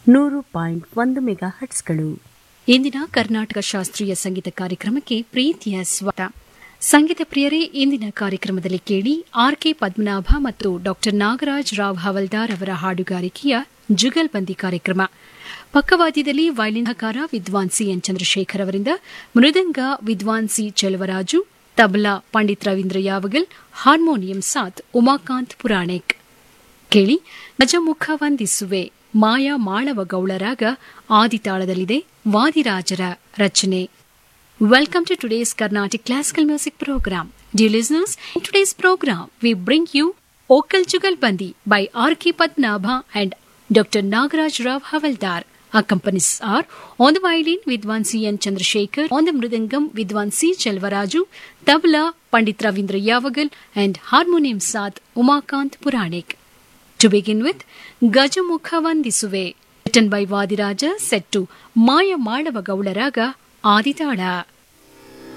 ನೂರು ಪಾಯಿಂಟ್ ಒಂದು ಮೆಗಾ ಹಟ್ಸ್ಗಳು ಇಂದಿನ ಕರ್ನಾಟಕ ಶಾಸ್ತ್ರೀಯ ಸಂಗೀತ ಕಾರ್ಯಕ್ರಮಕ್ಕೆ ಪ್ರೀತಿಯ ಸ್ವಾಗತ ಸಂಗೀತ ಪ್ರಿಯರೇ ಇಂದಿನ ಕಾರ್ಯಕ್ರಮದಲ್ಲಿ ಕೇಳಿ ಆರ್ ಕೆ ಪದ್ಮನಾಭ ಮತ್ತು ಡಾಕ್ಟರ್ ನಾಗರಾಜ್ ರಾವ್ ಹವಲ್ದಾರ್ ಅವರ ಹಾಡುಗಾರಿಕೆಯ ಜುಗಲ್ಬಂದಿ ಕಾರ್ಯಕ್ರಮ ಪಕ್ಕವಾದ್ಯದಲ್ಲಿ ವೈಲಿನ್ಕಾರ ವಿದ್ವಾನ್ ಸಿ ಎನ್ ಚಂದ್ರಶೇಖರ್ ಅವರಿಂದ ಮೃದಂಗ ವಿದ್ವಾನ್ ಸಿ ಚೆಲುವರಾಜು ತಬಲಾ ಪಂಡಿತ್ ರವೀಂದ್ರ ಯಾವಗಲ್ ಹಾರ್ಮೋನಿಯಂ ಸಾತ್ ಉಮಾಕಾಂತ್ ಪುರಾಣಿಕ್ ಕೇಳಿ ಗಜಮುಖ ವಂದಿಸುವೆ ಮಾಯಾ ಮಾಳವ ಗೌಳರಾಗ ಆದಿತಾಳದಲ್ಲಿದೆ ವಾದಿರಾಜರ ರಚನೆ Welcome to today's Carnatic Classical Music Program. Dear listeners, in today's program, we bring you Okal Jugalbandi by R.K. Padmanabha and Dr. Nagaraj Rao Havaldar. Accompanies are on the violin Vidwan C. N. Chandrasekhar, on the mridangam Vidwan C. Chelvaraju, tabla Pandit Ravindra Yavagal, and harmonium Saath Umakant Puranik. To begin with, Gajamukha Vandisuve, written by Vadiraja, set to Maya Madava Gaularaga, Aditala.